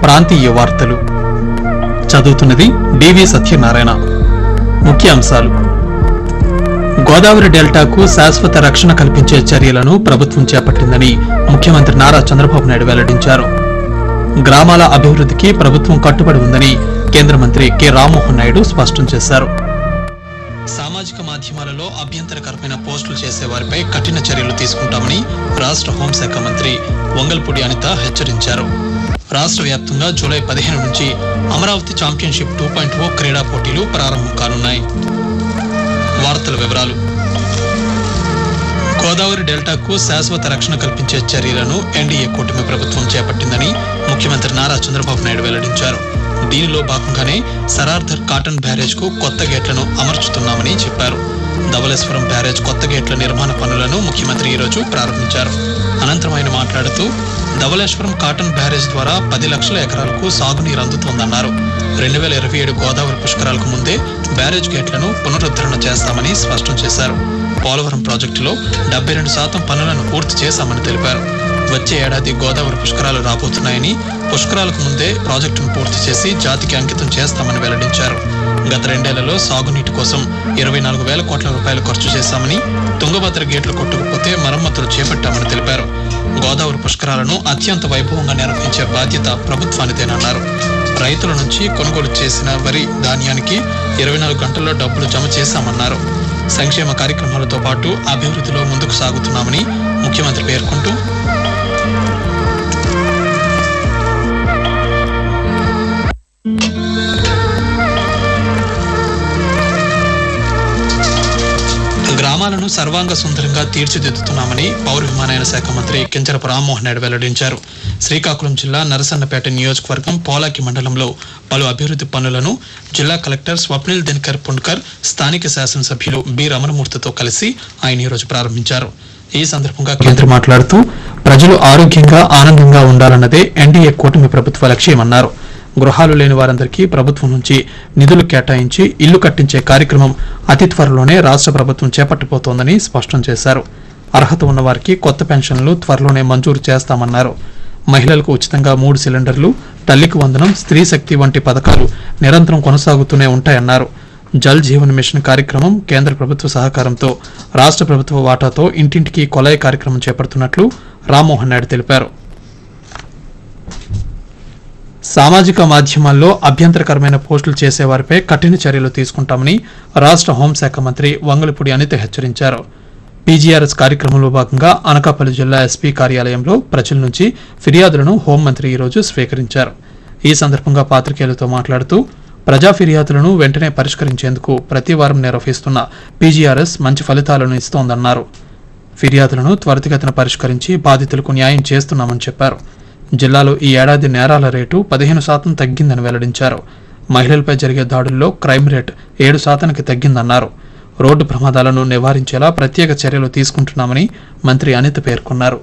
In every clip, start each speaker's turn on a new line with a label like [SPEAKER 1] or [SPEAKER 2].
[SPEAKER 1] ప్రాంతీయ వార్తలు చదువుతున్నది డివి సత్యనారాయణ ముఖ్యాంశాలు గోదావరి డెల్టాకు శాశ్వత రక్షణ కల్పించే చర్యలను ప్రభుత్వం చేపట్టిందని ముఖ్యమంత్రి నారా చంద్రబాబు నాయుడు వెల్లడించారు గ్రామాల అభివృద్ధికి ప్రభుత్వం కట్టుబడి ఉందని కేంద్ర మంత్రి కె రామ్మోహన్ నాయుడు స్పష్టం చేశారు సామాజిక మాధ్యమాలలో అభ్యంతరకరమైన పోస్టులు చేసే వారిపై కఠిన చర్యలు తీసుకుంటామని రాష్ట్ర హోంశాఖ మంత్రి వంగల్పూడి అనిత హెచ్చరించారు రాష్ట్ర వ్యాప్తంగా జూలై పదిహేను నుంచి Amaravati championship two point O క్రీడా పోటీలు ప్రారంభం కానున్నాయి వార్తల వివరాలు గోదావరి డెల్టాకు శాశ్వత రక్షణ కల్పించే చర్యలను ఎన్డీఏ కూటమి ప్రభుత్వం చేపట్టిందని ముఖ్యమంత్రి నారా చంద్రబాబు నాయుడు వెల్లడించారు దీనిలో భాగంగానే సరార్థర్ కాటన్ బ్యారేజ్ కు కొత్త గేట్లను అమర్చుతున్నామని చెప్పారు ధవళేశ్వరం బ్యారేజ్ కొత్త గేట్ల నిర్మాణ పనులను ముఖ్యమంత్రి ఈరోజు ప్రారంభించారు అనంతరం ఆయన మాట్లాడుతూ ధవళేశ్వరం కాటన్ బ్యారేజ్ ద్వారా పది లక్షల ఎకరాలకు సాగునీరు అందుతోందన్నారు రెండు వేల ఇరవై ఏడు గోదావరి పుష్కరాలకు ముందే బ్యారేజ్ గేట్లను పునరుద్ధరణ చేస్తామని స్పష్టం చేశారు పోలవరం ప్రాజెక్టులో డెబ్బై రెండు శాతం పనులను పూర్తి చేశామని తెలిపారు వచ్చే ఏడాది గోదావరి పుష్కరాలు రాబోతున్నాయని పుష్కరాలకు ముందే ప్రాజెక్టును పూర్తి చేసి జాతికి అంకితం చేస్తామని వెల్లడించారు గత రెండేళ్లలో సాగునీటి కోసం ఇరవై నాలుగు వేల కోట్ల రూపాయలు ఖర్చు చేశామని తుంగభద్ర గేట్లు కొట్టుకుపోతే మరమ్మతులు చేపట్టామని తెలిపారు గోదావరి పుష్కరాలను అత్యంత వైభవంగా నిర్వహించే బాధ్యత ప్రభుత్వానిదేనన్నారు రైతుల నుంచి కొనుగోలు చేసిన వరి ధాన్యానికి ఇరవై నాలుగు గంటల్లో డబ్బులు జమ చేశామన్నారు సంక్షేమ కార్యక్రమాలతో పాటు అభివృద్ధిలో ముందుకు సాగుతున్నామని ముఖ్యమంత్రి పేర్కొంటూ గ్రామాలను సర్వాంగ సుందరంగా తీర్చిదిద్దుతున్నామని పౌర విమానయాన శాఖ మంత్రి కించరపు రామ్మోహన్ నాయుడు వెల్లడించారు శ్రీకాకుళం జిల్లా నరసన్నపేట నియోజకవర్గం పోలాకి మండలంలో పలు అభివృద్ధి పనులను జిల్లా కలెక్టర్ స్వప్నిల్ దినకర్ పుండ్కర్ స్థానిక శాసనసభ్యులు బి రమణమూర్తితో కలిసి ఆయన ఈరోజు ప్రారంభించారు ఈ సందర్భంగా కేంద్ర మాట్లాడుతూ ప్రజలు ఆరోగ్యంగా ఆనందంగా ఉండాలన్నదే ఎన్డీఏ కూటమి ప్రభుత్వ లక్ష్యమన్నారు గృహాలు లేని వారందరికీ ప్రభుత్వం నుంచి నిధులు కేటాయించి ఇల్లు కట్టించే కార్యక్రమం అతి త్వరలోనే రాష్ట్ర ప్రభుత్వం చేపట్టబోతోందని స్పష్టం చేశారు అర్హత ఉన్న వారికి కొత్త పెన్షన్లు త్వరలోనే మంజూరు చేస్తామన్నారు మహిళలకు ఉచితంగా మూడు సిలిండర్లు తల్లికి వందనం స్త్రీ శక్తి వంటి పథకాలు నిరంతరం కొనసాగుతూనే ఉంటాయన్నారు జల్ జీవన్ మిషన్ కార్యక్రమం కేంద్ర ప్రభుత్వ సహకారంతో రాష్ట్ర ప్రభుత్వ వాటాతో ఇంటింటికి కొలాయి కార్యక్రమం చేపడుతున్నట్లు రామ్మోహన్ నాయుడు తెలిపారు సామాజిక మాధ్యమాల్లో అభ్యంతరకరమైన పోస్టులు చేసేవారిపై కఠిన చర్యలు తీసుకుంటామని రాష్ట్ర హోంశాఖ మంత్రి వంగలపూడి అనిత హెచ్చరించారు పీజీఆర్ఎస్ కార్యక్రమంలో భాగంగా అనకాపల్లి జిల్లా ఎస్పీ కార్యాలయంలో ప్రజల నుంచి ఫిర్యాదులను హోంమంత్రి ఈరోజు స్వీకరించారు ఈ సందర్భంగా పాత్రికేయులతో మాట్లాడుతూ ప్రజా ఫిర్యాదులను వెంటనే పరిష్కరించేందుకు ప్రతి వారం నిర్వహిస్తున్న పీజీఆర్ఎస్ మంచి ఫలితాలను ఇస్తోందన్నారు ఫిర్యాదులను త్వరితగతిన పరిష్కరించి బాధితులకు న్యాయం చేస్తున్నామని చెప్పారు జిల్లాలో ఈ ఏడాది నేరాల రేటు పదిహేను శాతం తగ్గిందని వెల్లడించారు మహిళలపై జరిగే దాడుల్లో క్రైమ్ రేట్ ఏడు శాతానికి తగ్గిందన్నారు రోడ్డు ప్రమాదాలను నివారించేలా ప్రత్యేక చర్యలు తీసుకుంటున్నామని మంత్రి అనిత పేర్కొన్నారు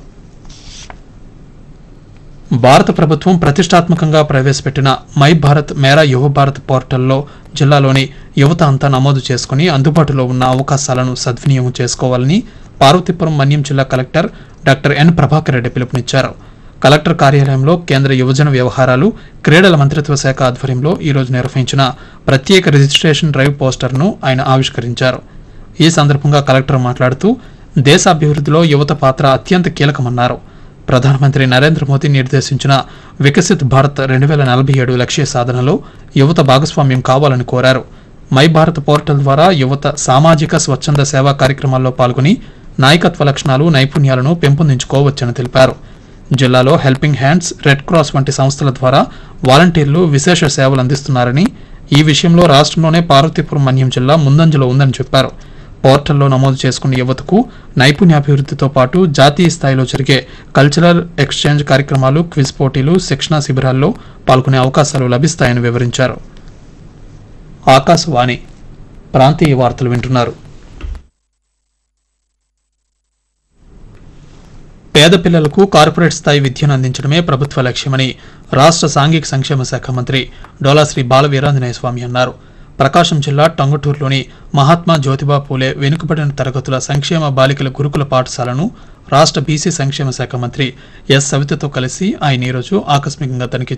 [SPEAKER 1] భారత ప్రభుత్వం ప్రతిష్టాత్మకంగా ప్రవేశపెట్టిన మై భారత్ మేరా యువ భారత్ పోర్టల్లో జిల్లాలోని యువత అంతా నమోదు చేసుకుని అందుబాటులో ఉన్న అవకాశాలను సద్వినియోగం చేసుకోవాలని పార్వతీపురం మన్యం జిల్లా collector doctor N Prabhakar Reddy పిలుపునిచ్చారు కలెక్టర్ కార్యాలయంలో కేంద్ర యువజన వ్యవహారాలు క్రీడల మంత్రిత్వ శాఖ ఆధ్వర్యంలో ఈరోజు నిర్వహించిన ప్రత్యేక రిజిస్ట్రేషన్ డ్రైవ్ పోస్టర్ను ఆయన ఆవిష్కరించారు ఈ సందర్భంగా కలెక్టర్ మాట్లాడుతూ దేశాభివృద్ధిలో యువత పాత్ర అత్యంత కీలకమన్నారు ప్రధానమంత్రి నరేంద్ర మోదీ నిర్దేశించిన వికసిత్ భారత్ రెండు వేల నలభై ఏడు లక్ష్య సాధనలో యువత భాగస్వామ్యం కావాలని కోరారు మై భారత్ పోర్టల్ ద్వారా యువత సామాజిక స్వచ్ఛంద సేవా కార్యక్రమాల్లో పాల్గొని నాయకత్వ లక్షణాలు నైపుణ్యాలను పెంపొందించుకోవచ్చని తెలిపారు జిల్లాలో హెల్పింగ్ హ్యాండ్స్ రెడ్ క్రాస్ వంటి సంస్థల ద్వారా వాలంటీర్లు విశేష సేవలు అందిస్తున్నారని ఈ విషయంలో రాష్ట్రంలోనే పార్వతీపురం మన్యం జిల్లా ముందంజలో ఉందని చెప్పారు పోర్టల్లో నమోదు చేసుకున్న యువతకు నైపుణ్యాభివృద్ధితో పాటు జాతీయ స్థాయిలో జరిగే కల్చరల్ ఎక్స్చేంజ్ కార్యక్రమాలు క్విజ్ పోటీలు శిక్షణా శిబిరాల్లో పాల్గొనే అవకాశాలు లభిస్తాయని వివరించారు ఆకాశవాణి ప్రాంతీయ వార్తలు వింటున్నారు పేద పిల్లలకు కార్పొరేట్ స్థాయి విద్యను అందించడమే ప్రభుత్వ లక్ష్యమని రాష్ట్ర సాంఘిక సంక్షేమ శాఖ మంత్రి డోలాశ్రీ బాల వీరాంజనేయ స్వామి అన్నారు ప్రకాశం జిల్లా టంగుటూరులోని మహాత్మా జ్యోతిబా పూలే వెనుకబడిన తరగతుల సంక్షేమ బాలికల గురుకుల పాఠశాలను రాష్ట్ర బీసీ సంక్షేమ శాఖ మంత్రి ఎస్ సవితతో కలిసి ఆయన ఈరోజు ఆకస్మికంగా తనిఖీ